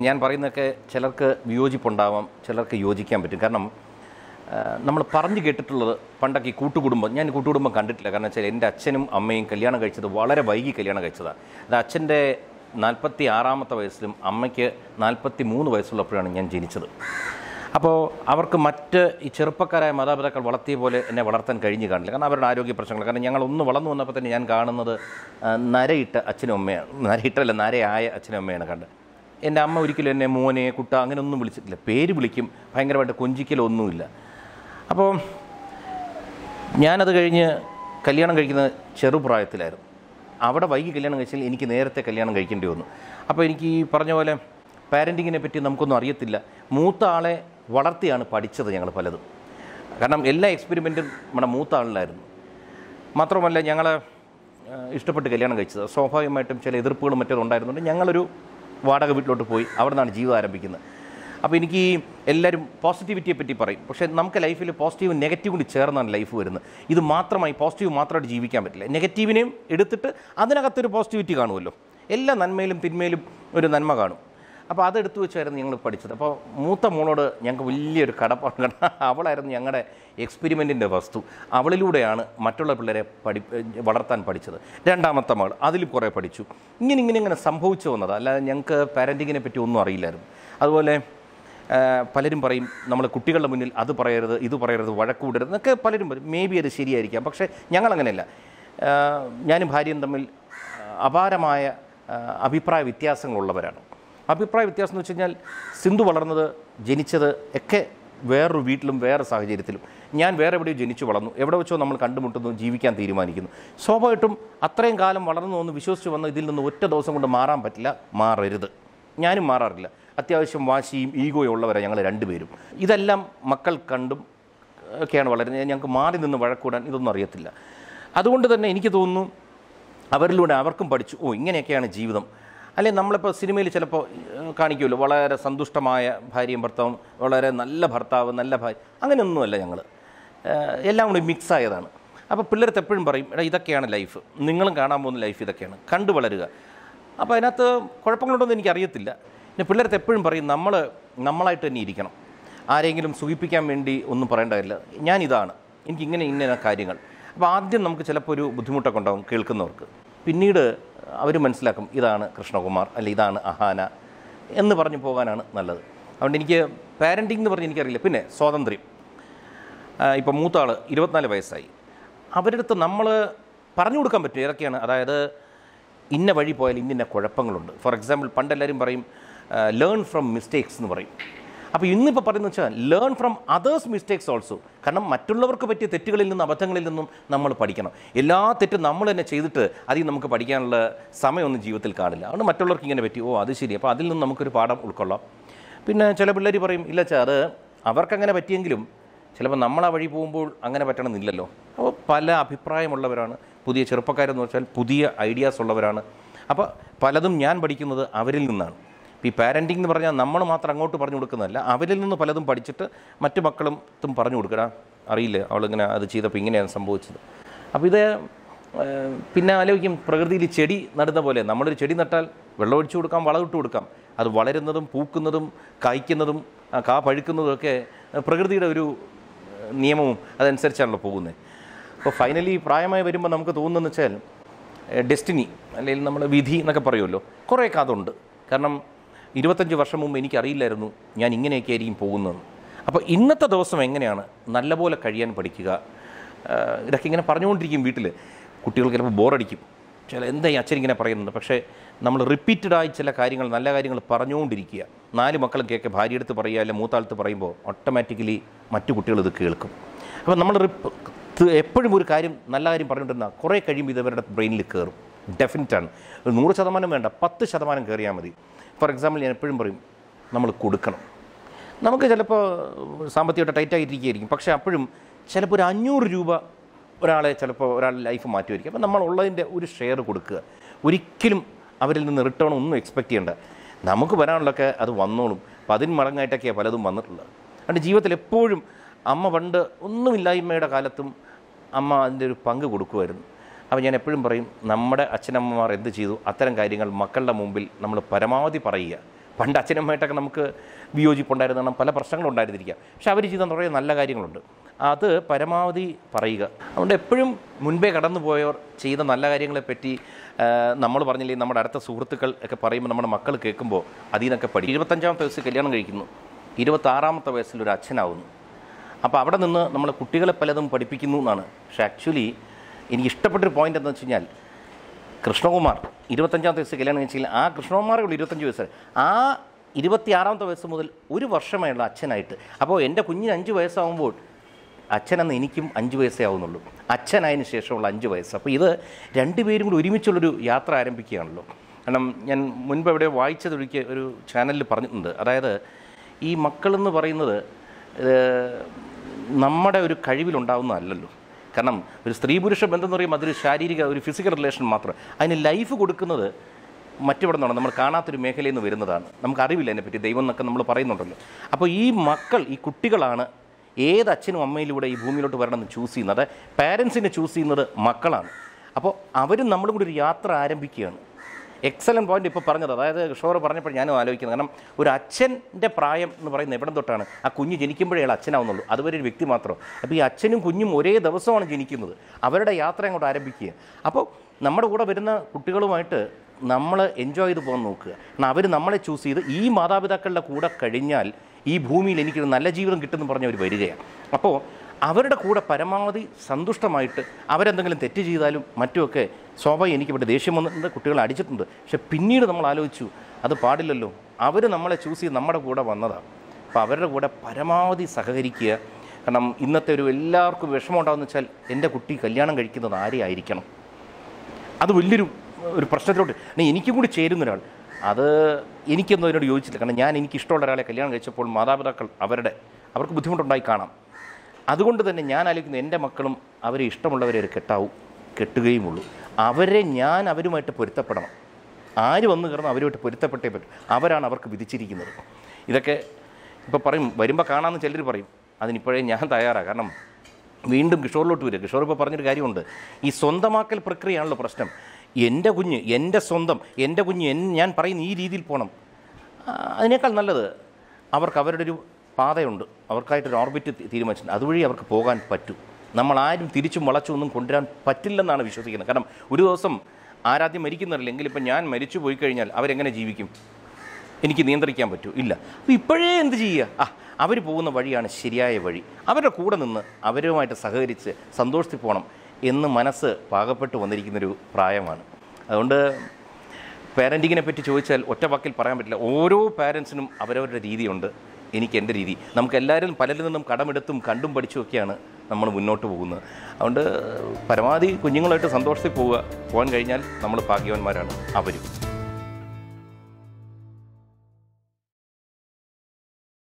ഞാൻ പറയുന്നതൊക്കെ ചിലർക്ക് വിയോജിപ്പുണ്ടാവാം ചിലർക്ക് യോജിക്കാൻ പറ്റും കാരണം നമ്മൾ പറഞ്ഞു കേട്ടിട്ടുള്ളത് പണ്ടൊക്കെ ഈ കൂട്ടുകുടുംബം ഞാൻ കൂട്ടുകുടുംബം കണ്ടിട്ടില്ല കാരണം വെച്ചാൽ എൻ്റെ അച്ഛനും അമ്മയും കല്യാണം കഴിച്ചത് വളരെ വൈകി കല്യാണം കഴിച്ചതാണ് അത് അച്ഛൻ്റെ നാൽപ്പത്തി ആറാമത്തെ വയസ്സിലും അമ്മയ്ക്ക് നാൽപ്പത്തി മൂന്ന് വയസ്സുള്ളപ്പോഴാണ് ഞാൻ ജനിച്ചത് അപ്പോൾ അവർക്ക് മറ്റ് ഈ ചെറുപ്പക്കാരായ മാതാപിതാക്കൾ വളർത്തിയ പോലെ എന്നെ വളർത്താൻ കഴിഞ്ഞു കാണില്ല കാരണം അവരുടെ ആരോഗ്യ പ്രശ്നങ്ങൾ കാരണം ഞങ്ങൾ ഒന്ന് വളർന്നു വന്നപ്പോൾ തന്നെ ഞാൻ കാണുന്നത് ആ, നരയിട്ട അച്ഛനും അമ്മയാണ് നരയിട്ടല്ല നരയായ അച്ഛനും അമ്മയാണ് കണ്ടത് എൻ്റെ അമ്മ ഒരിക്കലും എന്നെ മോനെ കുട്ട അങ്ങനെ ഒന്നും വിളിച്ചിട്ടില്ല പേര് വിളിക്കും ഭയങ്കരമായിട്ട് കൊഞ്ചിക്കലൊന്നുമില്ല അപ്പോൾ ഞാനത് കഴിഞ്ഞ് കല്യാണം കഴിക്കുന്നത് ചെറുപ്രായത്തിലായിരുന്നു അവിടെ വൈകി കല്യാണം കഴിച്ചാൽ എനിക്ക് നേരത്തെ കല്യാണം കഴിക്കേണ്ടി വന്നു അപ്പോൾ എനിക്ക് ഈ പറഞ്ഞ പോലെ പാരൻറ്റിങ്ങിനെ പറ്റി നമുക്കൊന്നും അറിയത്തില്ല മൂത്ത ആളെ വളർത്തിയാണ് പഠിച്ചത് ഞങ്ങൾ പലതും കാരണം എല്ലാ എക്സ്പെരിമെൻറ്റും നമ്മുടെ മൂത്ത ആളിലായിരുന്നു മാത്രമല്ല ഞങ്ങൾ ഇഷ്ടപ്പെട്ട് കല്യാണം കഴിച്ചത് സ്വാഭാവികമായിട്ടും ചില എതിർപ്പുകളും മറ്റൊന്നും ഉണ്ടായിരുന്നുണ്ട് ഞങ്ങളൊരു വാടക വീട്ടിലോട്ട് പോയി അവിടെ നിന്നാണ് ജീവിതം ആരംഭിക്കുന്നത് അപ്പോൾ എനിക്ക് ഈ എല്ലാവരും പോസിറ്റിവിറ്റിയെ പറ്റി പറയും പക്ഷേ നമുക്ക് ലൈഫിൽ പോസിറ്റീവ് നെഗറ്റീവ് കൂടി ചേർന്നാണ് ലൈഫ് വരുന്നത് ഇത് മാത്രമായി പോസിറ്റീവ് മാത്രമായിട്ട് ജീവിക്കാൻ പറ്റില്ല നെഗറ്റീവിനെയും എടുത്തിട്ട് അതിനകത്തൊരു പോസിറ്റിവിറ്റി കാണുമല്ലോ എല്ലാ നന്മയിലും തിന്മയിലും ഒരു നന്മ കാണും അപ്പോൾ അതെടുത്ത് വെച്ചായിരുന്നു ഞങ്ങൾ പഠിച്ചത് അപ്പോൾ മൂത്ത മോളോട് ഞങ്ങൾക്ക് വലിയൊരു കടപ്പാട് കാരണം അവളായിരുന്നു ഞങ്ങളുടെ എക്സ്പെരിമെൻറ്റിൻ്റെ വസ്തു അവളിലൂടെയാണ് മറ്റുള്ള പിള്ളേരെ പഠി വളർത്താൻ പഠിച്ചത് രണ്ടാമത്തെ മകൾ അതിൽ കുറേ പഠിച്ചു ഇങ്ങനെ ഇങ്ങനെ ഇങ്ങനെ സംഭവിച്ചു വന്നത് അല്ലാതെ ഞങ്ങൾക്ക് പാരൻറ്റിങ്ങിനെ പറ്റി ഒന്നും അറിയില്ലായിരുന്നു അതുപോലെ ആ, പലരും പറയും നമ്മൾ കുട്ടികളുടെ മുന്നിൽ അത് പറയരുത് ഇത് പറയരുത് വഴക്കൂടരുത് എന്നൊക്കെ പലരും പറയും മേ ബി അത് ശരിയായിരിക്കാം പക്ഷേ ഞങ്ങളങ്ങനെയല്ല ആ, ഞാനും ഭാര്യയും തമ്മിൽ ആ, അപാരമായ ആ, അഭിപ്രായ വ്യത്യാസങ്ങളുള്ളവരാണ് അഭിപ്രായ വ്യത്യാസം എന്ന് വെച്ച് കഴിഞ്ഞാൽ സിന്ധു വളർന്നത് ജനിച്ചത് ഒക്കെ വേറൊരു വീട്ടിലും വേറെ സാഹചര്യത്തിലും ഞാൻ വേറെ എവിടെയോ ജനിച്ചു വളർന്നു എവിടെ വെച്ചോ നമ്മൾ കണ്ടുമുട്ടുന്നു ജീവിക്കാൻ തീരുമാനിക്കുന്നു സ്വാഭാവികമായിട്ടും അത്രയും കാലം വളർന്നു എന്ന് വിശ്വസിച്ച് വന്ന ഇതിൽ നിന്ന് ഒറ്റ ദിവസം കൊണ്ട് മാറാൻ പറ്റില്ല മാറരുത് ഞാനും മാറാറില്ല അത്യാവശ്യം വാശിയും ഈഗോയും ഉള്ളവരാണ് ഞങ്ങൾ രണ്ടുപേരും ഇതെല്ലാം മക്കൾ കണ്ടും ഒക്കെയാണ് വളരുന്നത് ഞങ്ങൾക്ക് മാറി നിന്ന് വഴക്കൂടാൻ ഇതൊന്നും അറിയത്തില്ല അതുകൊണ്ട് തന്നെ എനിക്ക് തോന്നുന്നു അവരിലൂടെ അവർക്കും പഠിച്ചു ഓ ഇങ്ങനെയൊക്കെയാണ് ജീവിതം അല്ലെ നമ്മളിപ്പോൾ സിനിമയിൽ ചിലപ്പോൾ ഏഹ്, കാണിക്കുമല്ലോ വളരെ സന്തുഷ്ടമായ ഭാര്യയും ഭർത്താവും വളരെ നല്ല ഭർത്താവ് നല്ല ഭാര്യ അങ്ങനെയൊന്നുമല്ല ഞങ്ങൾ എല്ലാം കൂടി മിക്സ് ആയതാണ് അപ്പോൾ പിള്ളേരത്ത് എപ്പോഴും പറയും എടാ ഇതൊക്കെയാണ് ലൈഫ് നിങ്ങളും കാണാൻ പോകുന്ന ലൈഫ് ഇതൊക്കെയാണ് കണ്ടു വളരുക അപ്പോൾ അതിനകത്ത് കുഴപ്പങ്ങളുണ്ടോയെന്ന് എനിക്കറിയത്തില്ല പിന്നെ പിള്ളേരത്ത് എപ്പോഴും പറയും നമ്മൾ നമ്മളായിട്ട് തന്നെ ഇരിക്കണം ആരെങ്കിലും സുഖിപ്പിക്കാൻ വേണ്ടി ഒന്നും പറയേണ്ടതില്ല ഞാനിതാണ് എനിക്കിങ്ങനെ ഇന്ന കാര്യങ്ങൾ അപ്പോൾ ആദ്യം നമുക്ക് ചിലപ്പോൾ ഒരു ബുദ്ധിമുട്ടൊക്കെ ഉണ്ടാകും കേൾക്കുന്നവർക്ക് പിന്നീട് അവർ മനസ്സിലാക്കും ഇതാണ് കൃഷ്ണകുമാർ അല്ലെ ഇതാണ് അഹാന എന്ന് പറഞ്ഞു പോകാനാണ് നല്ലത് അതുകൊണ്ട് എനിക്ക് പാരൻറ്റിംഗ് എന്ന് പറഞ്ഞ് എനിക്കറിയില്ല പിന്നെ സ്വാതന്ത്ര്യം ഇപ്പം മൂത്ത ആൾ ഇരുപത്തിനാല് വയസ്സായി അവരുടെ അടുത്ത് നമ്മൾ പറഞ്ഞു കൊടുക്കാൻ പറ്റും ഏതൊക്കെയാണ് അതായത് ഇന്ന വഴി പോയാൽ ഇന്നിന്ന കുഴപ്പങ്ങളുണ്ട് ഫോർ എക്സാമ്പിൾ പണ്ടെല്ലാവരും പറയും ലേൺ ഫ്രം മിസ്റ്റേക്സ് എന്ന് പറയും അപ്പോൾ ഇന്നിപ്പോൾ പറയുന്നത് വെച്ചാൽ learn from others mistakes also കാരണം മറ്റുള്ളവർക്ക് പറ്റിയ തെറ്റുകളിൽ നിന്നും അബദ്ധങ്ങളിൽ നിന്നും നമ്മൾ പഠിക്കണം എല്ലാ തെറ്റും നമ്മൾ തന്നെ ചെയ്തിട്ട് അതിൽ നമുക്ക് പഠിക്കാനുള്ള സമയമൊന്നും ജീവിതത്തിൽ കാണില്ല അതുകൊണ്ട് മറ്റുള്ളവർക്ക് ഇങ്ങനെ പറ്റി ഓ അത് ശരി അപ്പോൾ അതിൽ നിന്ന് നമുക്കൊരു പാഠം ഉൾക്കൊള്ളാം പിന്നെ ചില പിള്ളേർ പറയും ഇല്ല ചാ അത് അവർക്കങ്ങനെ പറ്റിയെങ്കിലും ചിലപ്പോൾ നമ്മൾ ആ വഴി പോകുമ്പോൾ അങ്ങനെ പറ്റണമെന്നില്ലല്ലോ അപ്പോൾ പല അഭിപ്രായമുള്ളവരാണ് പുതിയ ചെറുപ്പക്കാരെന്ന് വെച്ചാൽ പുതിയ ഐഡിയാസ് ഉള്ളവരാണ് അപ്പോൾ പലതും ഞാൻ പഠിക്കുന്നത് അവരിൽ നിന്നാണ് ഇപ്പോൾ ഈ പാരൻറ്റിംഗ് എന്ന് പറഞ്ഞാൽ നമ്മൾ മാത്രം അങ്ങോട്ട് പറഞ്ഞു കൊടുക്കുന്നതല്ല അവരിൽ നിന്ന് പലതും പഠിച്ചിട്ട് മറ്റു മക്കളും തും പറഞ്ഞു കൊടുക്കണം അറിയില്ല അവളിങ്ങനെ അത് ചെയ്തപ്പോൾ ഇങ്ങനെയാണ് സംഭവിച്ചത് അപ്പോൾ ഇത് ഏഹ്, പിന്നെ ആലോചിക്കും പ്രകൃതിയിൽ ചെടി നടുന്ന പോലെ നമ്മളൊരു ചെടി നട്ടാൽ വെള്ളം ഒഴിച്ചു കൊടുക്കാം വളമിട്ട് കൊടുക്കാം അത് വളരുന്നതും പൂക്കുന്നതും കായ്ക്കുന്നതും ആ കാ പഴുക്കുന്നതും ഒക്കെ ഏഹ്, പ്രകൃതിയുടെ ഒരു ഏഹ്, നിയമവും അതനുസരിച്ചാണല്ലോ പോകുന്നത് അപ്പോൾ ഫൈനലി പ്രായമായി വരുമ്പോൾ നമുക്ക് തോന്നുന്നതെന്ന് വെച്ചാൽ ഡെസ്റ്റിനി അല്ലെങ്കിൽ നമ്മൾ വിധി എന്നൊക്കെ പറയുമല്ലോ കുറേയൊക്കെ അതുണ്ട് കാരണം ഇരുപത്തഞ്ച് വർഷം മുമ്പ് എനിക്കറിയില്ലായിരുന്നു ഞാൻ ഇങ്ങനെയൊക്കെ ആയിരിക്കും പോകുന്നതെന്ന് അപ്പോൾ ഇന്നത്തെ ദിവസം എങ്ങനെയാണ് നല്ലപോലെ കഴിയാൻ പഠിക്കുക ആഹ് ഇതൊക്കെ ഇങ്ങനെ പറഞ്ഞുകൊണ്ടിരിക്കും വീട്ടിൽ കുട്ടികൾക്ക് ചിലപ്പോൾ ബോറടിക്കും ചില എന്താ ഈ അച്ഛൻ ഇങ്ങനെ പറയുന്നത് പക്ഷേ നമ്മൾ റിപ്പീറ്റഡായി ചില കാര്യങ്ങൾ നല്ല കാര്യങ്ങൾ പറഞ്ഞുകൊണ്ടിരിക്കുക നാല് മക്കളും കേൾക്കുക ഭാര്യയെടുത്ത് പറയുക അല്ലെങ്കിൽ മൂത്താളത്ത് പറയുമ്പോൾ ഓട്ടോമാറ്റിക്കലി മറ്റു കുട്ടികൾ ഇത് കേൾക്കും അപ്പോൾ നമ്മൾ റിപ്പ് ത് എപ്പോഴും ഒരു കാര്യം നല്ല കാര്യം പറഞ്ഞുകൊണ്ടിരുന്ന കുറേ കഴിയുമ്പോൾ ഇത് ഇവരുടെ ബ്രെയിനിൽ കയറും ഡെഫിനറ്റാണ് ഒരു നൂറ് ശതമാനം വേണ്ട പത്ത് ശതമാനം കയറിയാൽ മതി ഫോർ എക്സാമ്പിൾ ഞാൻ എപ്പോഴും പറയും നമ്മൾ കൊടുക്കണം നമുക്ക് ചിലപ്പോൾ സാമ്പത്തികമായിട്ട് ടൈറ്റ് ആയിട്ടിരിക്കുകയായിരിക്കും പക്ഷേ അപ്പോഴും ചിലപ്പോൾ ഒരു അഞ്ഞൂറ് രൂപ ഒരാളെ ചിലപ്പോൾ ഒരാളുടെ ലൈഫ് മാറ്റുമായിരിക്കും അപ്പോൾ നമ്മൾ ഉള്ളതിൻ്റെ ഒരു ഷെയർ കൊടുക്കുക ഒരിക്കലും അവരിൽ നിന്ന് റിട്ടേൺ ഒന്നും എക്സ്പെക്റ്റ് ചെയ്യേണ്ട നമുക്ക് വരാനുള്ളതൊക്കെ അത് വന്നോളും പതിന് മടങ്ങായിട്ടൊക്കെയാണ് പലതും വന്നിട്ടുള്ളത് അതുകൊണ്ട് ജീവിതത്തിൽ എപ്പോഴും അമ്മ പണ്ട് ഒന്നുമില്ലായ്മയുടെ കാലത്തും അമ്മ അതിൻ്റെ ഒരു പങ്ക് കൊടുക്കുമായിരുന്നു അപ്പോൾ ഞാൻ എപ്പോഴും പറയും നമ്മുടെ അച്ഛനമ്മമാർ എന്ത് ചെയ്തു അത്തരം കാര്യങ്ങൾ മക്കളുടെ മുമ്പിൽ നമ്മൾ പരമാവധി പറയുക പണ്ട് അച്ഛനമ്മയായിട്ടൊക്കെ നമുക്ക് വിയോജിപ്പുണ്ടായിരുന്നു കാരണം പല പ്രശ്നങ്ങളും ഉണ്ടായിരുന്നിരിക്കാം പക്ഷെ അവർ ചെയ്ത കുറേ നല്ല കാര്യങ്ങളുണ്ട് അത് പരമാവധി പറയുക അതുകൊണ്ട് എപ്പോഴും മുൻപേ കടന്നു പോയവർ ചെയ്ത നല്ല കാര്യങ്ങളെപ്പറ്റി നമ്മൾ പറഞ്ഞില്ലേ നമ്മുടെ അടുത്ത സുഹൃത്തുക്കൾ ഒക്കെ പറയുമ്പോൾ നമ്മുടെ മക്കൾ കേൾക്കുമ്പോൾ അതിൽ നിന്നൊക്കെ പഠി ഇരുപത്തഞ്ചാമത്തെ വയസ്സിൽ കല്യാണം കഴിക്കുന്നു ഇരുപത്താറാമത്തെ വയസ്സിൽ ഒരു അച്ഛനാവുന്നു അപ്പോൾ അവിടെ നിന്ന് നമ്മൾ കുട്ടികളെ പലതും പഠിപ്പിക്കുന്നു എന്നാണ് പക്ഷേ ആക്ച്വലി എനിക്ക് ഇഷ്ടപ്പെട്ടൊരു പോയിന്റ് എന്താണെന്ന് വെച്ച് കഴിഞ്ഞാൽ കൃഷ്ണകുമാർ ഇരുപത്തഞ്ചാമത്തെ വയസ്സ് കല്യാണം കഴിച്ചാൽ ആ കൃഷ്ണകുമാറുള്ള ഇരുപത്തഞ്ച് വയസ്സ് ആ ഇരുപത്തിയാറാമത്തെ വയസ്സ് മുതൽ ഒരു വർഷമായുള്ള അച്ഛനായിട്ട് അപ്പോൾ എൻ്റെ കുഞ്ഞിന് അഞ്ച് വയസ്സാകുമ്പോൾ അച്ഛനെന്ന് എനിക്കും അഞ്ച് വയസ്സേ ആവുന്നുള്ളൂ അച്ഛനായതിനു ശേഷമുള്ള അഞ്ച് വയസ്സ് അപ്പോൾ ഇത് രണ്ടുപേരും കൂടി ഒരുമിച്ചുള്ളൊരു യാത്ര ആരംഭിക്കുകയാണല്ലോ കാരണം ഞാൻ മുൻപ് എവിടെ വായിച്ചതൊരിക്കൽ ഒരു ചാനലിൽ പറഞ്ഞിട്ടുണ്ട് അതായത് ഈ മക്കളെന്ന് പറയുന്നത് ഏഹ്, നമ്മുടെ ഒരു കഴിവിലുണ്ടാവുന്നതല്ലല്ലോ കാരണം ഒരു സ്ത്രീ പുരുഷ ബന്ധം എന്ന് പറയുമ്പോൾ അതൊരു ശാരീരിക ഒരു ഫിസിക്കൽ റിലേഷൻ മാത്രം അതിന് ലൈഫ് കൊടുക്കുന്നത് മറ്റിവിടെ നിന്നാണ് നമ്മൾ കാണാത്തൊരു മേഖലയിൽ നിന്ന് വരുന്നതാണ് നമുക്ക് അറിവില്ല അതിനെപ്പറ്റി ദൈവം എന്നൊക്കെ നമ്മൾ പറയുന്നുണ്ടല്ലോ അപ്പോൾ ഈ മക്കൾ ഈ കുട്ടികളാണ് ഏത് അച്ഛനും അമ്മയിലൂടെ ഈ ഭൂമിയിലോട്ട് വരണമെന്ന് ചൂസ് ചെയ്യുന്നത് പാരൻസിനെ ചൂസ് ചെയ്യുന്നത് മക്കളാണ് അപ്പോൾ അവരും നമ്മളും കൂടി ഒരു യാത്ര ആരംഭിക്കുകയാണ് എക്സലൻറ്റ് പോയിന്റ് ഇപ്പോൾ പറഞ്ഞത് അതായത് കിഷോർ പറഞ്ഞപ്പോൾ ഞാനും ആലോചിക്കുന്നത് കാരണം ഒരു അച്ഛൻ്റെ പ്രായം എന്ന് പറയുന്നത് എവിടെ തൊട്ടാണ് ആ കുഞ്ഞ് ജനിക്കുമ്പോഴേ അയാൾ അച്ഛനാവുന്നുള്ളൂ അതുവരെ ഒരു വ്യക്തി മാത്രം അപ്പോൾ ഈ അച്ഛനും കുഞ്ഞും ഒരേ ദിവസമാണ് ജനിക്കുന്നത് അവരുടെ യാത്ര അങ്ങോട്ട് ആരംഭിക്കുക അപ്പോൾ നമ്മുടെ കൂടെ വരുന്ന കുട്ടികളുമായിട്ട് നമ്മൾ എൻജോയ് ചെയ്ത് പോകാൻ നോക്കുക കാരണം അവർ നമ്മളെ ചൂസ് ചെയ്ത് ഈ മാതാപിതാക്കളുടെ കൂടെ കഴിഞ്ഞാൽ ഈ ഭൂമിയിൽ എനിക്കൊരു നല്ല ജീവിതം കിട്ടുമെന്ന് പറഞ്ഞ് അവർ വരികയാണ് അപ്പോൾ അവരുടെ കൂടെ പരമാവധി സന്തുഷ്ടമായിട്ട് അവരെന്തെങ്കിലും തെറ്റ് ചെയ്താലും മറ്റുമൊക്കെ സ്വാഭാവികം എനിക്ക് ഇവിടെ ദേഷ്യം വന്നിട്ടുണ്ട് കുട്ടികളെ അടിച്ചിട്ടുണ്ട് പക്ഷെ പിന്നീട് നമ്മൾ ആലോചിച്ചു അത് പാടില്ലല്ലോ അവർ നമ്മളെ ചൂസ് ചെയ്ത് നമ്മുടെ കൂടെ വന്നതാണ് അപ്പോൾ അവരുടെ കൂടെ പരമാവധി സഹകരിക്കുക കാരണം ഇന്നത്തെ ഒരു എല്ലാവർക്കും വിഷമം ഉണ്ടാകുന്ന വെച്ചാൽ എൻ്റെ കുട്ടി കല്യാണം കഴിക്കുന്നത് ആരെ ആയിരിക്കണം അത് വലിയൊരു ഒരു പ്രശ്നത്തിലോട്ട് ഇനി എനിക്കും കൂടി ചേരുന്ന ഒരാൾ അത് എനിക്കൊന്നും അതിനോട് യോജിച്ചില്ല കാരണം ഞാൻ എനിക്ക് ഇഷ്ടമുള്ള ഒരാളെ കല്യാണം കഴിച്ചപ്പോൾ മാതാപിതാക്കൾ അവരുടെ അവർക്ക് ബുദ്ധിമുട്ടുണ്ടായി കാണാം അതുകൊണ്ട് തന്നെ ഞാൻ ആലോചിക്കുന്നു എൻ്റെ മക്കളും അവരെ ഇഷ്ടമുള്ളവരെ ഒരു കെട്ടാവും കെട്ടുകയുമുള്ളൂ അവരെ ഞാൻ അവരുമായിട്ട് പൊരുത്തപ്പെടണം ആര് വന്നു കയറുന്നു അവരുമായിട്ട് പൊരുത്തപ്പെട്ടേ പറ്റും അവരാണ് അവർക്ക് വിധിച്ചിരിക്കുന്നത് ഇതൊക്കെ ഇപ്പോൾ പറയും വരുമ്പോൾ കാണാമെന്ന് ചിലർ പറയും അതിനിപ്പോഴേ ഞാൻ തയ്യാറാണ് കാരണം വീണ്ടും കിഷോറിലോട്ട് വരിക കിഷോർ ഇപ്പോൾ പറഞ്ഞൊരു കാര്യമുണ്ട് ഈ സ്വന്തമാക്കൽ പ്രക്രിയയാണല്ലോ പ്രശ്നം എൻ്റെ കുഞ്ഞ് എൻ്റെ സ്വന്തം എൻ്റെ കുഞ്ഞ് എൻ ഞാൻ പറയുന്ന ഈ രീതിയിൽ പോകണം ആ, അതിനേക്കാൾ നല്ലത് അവർക്ക് അവരുടെ ഒരു പാതയുണ്ട് അവർക്കായിട്ടൊരു ഓർബിറ്റ് തി- തീരുമാനിച്ചിട്ടുണ്ട് അതുവഴി അവർക്ക് പോകാൻ പറ്റും നമ്മൾ ആരും തിരിച്ചും വളച്ചും ഒന്നും കൊണ്ടുവരാൻ പറ്റില്ലെന്നാണ് വിശ്വസിക്കുന്നത് കാരണം ഒരു ദിവസം ആരാദ്യം മരിക്കുന്നില്ല എങ്കിൽ ഇപ്പം ഞാൻ മരിച്ചു പോയി കഴിഞ്ഞാൽ അവരെങ്ങനെ ജീവിക്കും എനിക്ക് നിയന്ത്രിക്കാൻ പറ്റൂ ഇല്ല അപ്പോൾ ഇപ്പോഴേ എന്ത് ചെയ്യുക ആ അവർ പോകുന്ന വഴിയാണ് ശരിയായ വഴി അവരുടെ കൂടെ നിന്ന് അവരുമായിട്ട് സഹകരിച്ച് സന്തോഷത്തിൽ പോകണം എന്ന് മനസ്സ് പാകപ്പെട്ട് വന്നിരിക്കുന്നൊരു പ്രായമാണ് അതുകൊണ്ട് പാരൻറ്റിങ്ങിനെ പറ്റി ചോദിച്ചാൽ ഒറ്റ വാക്കിൽ പറയാൻ പറ്റില്ല ഓരോ പാരൻസിനും അവരവരുടെ രീതിയുണ്ട് എനിക്ക് എൻ്റെ രീതി നമുക്ക് എല്ലാവരും പലരിൽ നിന്നും കടമെടുത്തും കണ്ടും പഠിച്ചുമൊക്കെയാണ് നമ്മൾ മുന്നോട്ട് പോകുന്നത് അതുകൊണ്ട് പരമാവധി കുഞ്ഞുങ്ങളായിട്ട് സന്തോഷത്തിൽ പോവുക പോകാൻ കഴിഞ്ഞാൽ നമ്മൾ ഭാഗ്യവാന്മാരാണ് അവരും